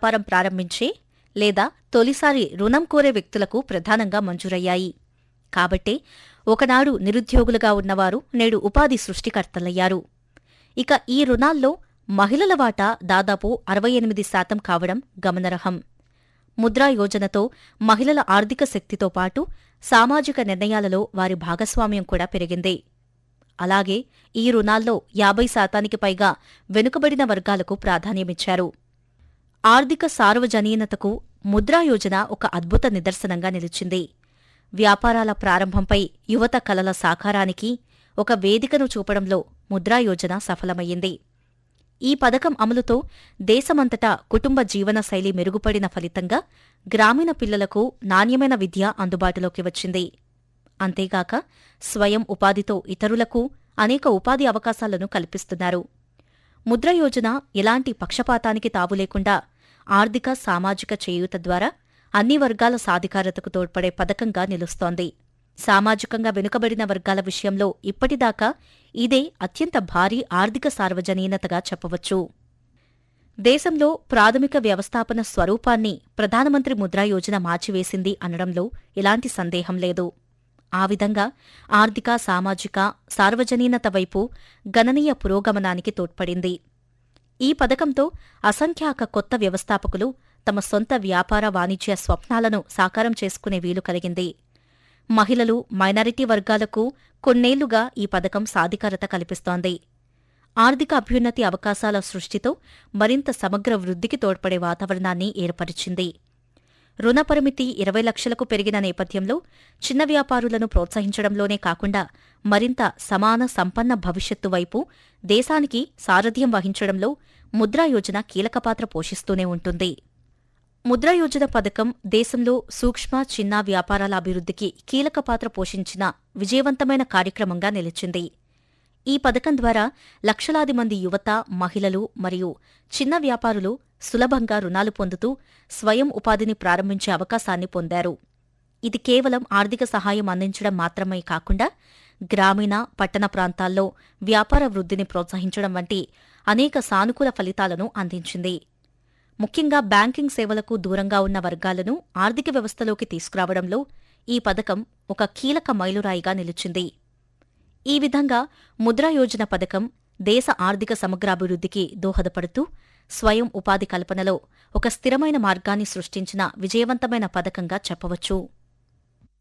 వ్యాపారం ప్రారంభించే లేదా తొలిసారి రుణం కోరే వ్యక్తులకు ప్రధానంగా మంజూరయ్యాయి కాబట్టే ఒకనాడు నిరుద్యోగులుగా ఉన్నవారు నేడు ఉపాధి సృష్టికర్తలయ్యారు ఇక ఈ రుణాల్లో మహిళల వాటా దాదాపు అరవై ఎనిమిది శాతం కావడం గమనార్హం ముద్రా యోజనతో మహిళల ఆర్థిక శక్తితో పాటు సామాజిక నిర్ణయాలలో వారి భాగస్వామ్యం కూడా పెరిగింది అలాగే ఈ రుణాల్లో యాభై శాతానికి పైగా వెనుకబడిన వర్గాలకు ప్రాధాన్యమిచ్చారు ఆర్థిక సార్వజనీనతకు ముద్రా యోజన ఒక అద్భుత నిదర్శనంగా నిలిచింది వ్యాపారాల ప్రారంభంపై యువత కలల సాకారానికి ఒక వేదికను చూపడంలో ముద్రా యోజన సఫలమయ్యింది ఈ పథకం అమలుతో దేశమంతటా కుటుంబ జీవన శైలి మెరుగుపడిన ఫలితంగా గ్రామీణ పిల్లలకు నాణ్యమైన విద్య అందుబాటులోకి వచ్చింది అంతేగాక స్వయం ఉపాధితో ఇతరులకు అనేక ఉపాధి అవకాశాలను కల్పిస్తున్నారు ముద్ర యోజన ఎలాంటి పక్షపాతానికి తావు లేకుండా ఆర్థిక సామాజిక చేయూత ద్వారా అన్ని వర్గాల సాధికారతకు తోడ్పడే పథకంగా నిలుస్తోంది సామాజికంగా వెనుకబడిన వర్గాల విషయంలో ఇప్పటిదాకా ఇదే అత్యంత భారీ ఆర్థిక సార్వజనీనతగా చెప్పవచ్చు దేశంలో ప్రాథమిక వ్యవస్థాపన స్వరూపాన్ని ప్రధానమంత్రి ముద్రా యోజన మార్చివేసింది అనడంలో ఎలాంటి సందేహం లేదు ఆ విధంగా ఆర్థిక సామాజిక సార్వజనీనత వైపు గణనీయ పురోగమనానికి తోడ్పడింది ఈ పథకంతో అసంఖ్యాక కొత్త వ్యవస్థాపకులు తమ సొంత వ్యాపార వాణిజ్య స్వప్నాలను సాకారం చేసుకునే వీలు కలిగింది మహిళలు మైనారిటీ వర్గాలకు కొన్నేళ్లుగా ఈ పథకం సాధికారత కల్పిస్తోంది ఆర్థిక అభ్యున్నతి అవకాశాల సృష్టితో మరింత సమగ్ర వృద్ధికి తోడ్పడే వాతావరణాన్ని ఏర్పరిచింది రుణ పరిమితి ఇరవై లక్షలకు పెరిగిన నేపథ్యంలో చిన్న వ్యాపారులను ప్రోత్సహించడంలోనే కాకుండా మరింత సమాన సంపన్న భవిష్యత్తు వైపు దేశానికి సారథ్యం వహించడంలో ముద్రా యోజన కీలక పాత్ర పోషిస్తూనే ఉంటుంది ముద్రా యోజన పథకం దేశంలో సూక్ష్మ చిన్న వ్యాపారాల అభివృద్ధికి కీలక పాత్ర పోషించిన విజయవంతమైన కార్యక్రమంగా నిలిచింది ఈ పథకం ద్వారా లక్షలాది మంది యువత మహిళలు మరియు చిన్న వ్యాపారులు సులభంగా రుణాలు పొందుతూ స్వయం ఉపాధిని ప్రారంభించే అవకాశాన్ని పొందారు ఇది కేవలం ఆర్థిక సహాయం అందించడం మాత్రమే కాకుండా గ్రామీణ పట్టణ ప్రాంతాల్లో వ్యాపార వృద్ధిని ప్రోత్సహించడం వంటి అనేక సానుకూల ఫలితాలను అందించింది ముఖ్యంగా బ్యాంకింగ్ సేవలకు దూరంగా ఉన్న వర్గాలను ఆర్థిక వ్యవస్థలోకి తీసుకురావడంలో ఈ పథకం ఒక కీలక మైలురాయిగా నిలిచింది ఈ విధంగా ముద్రా యోజన పథకం దేశ ఆర్థిక సమగ్రాభివృద్ధికి దోహదపడుతూ స్వయం ఉపాధి కల్పనలో ఒక స్థిరమైన మార్గాన్ని సృష్టించిన విజయవంతమైన పథకంగా చెప్పవచ్చు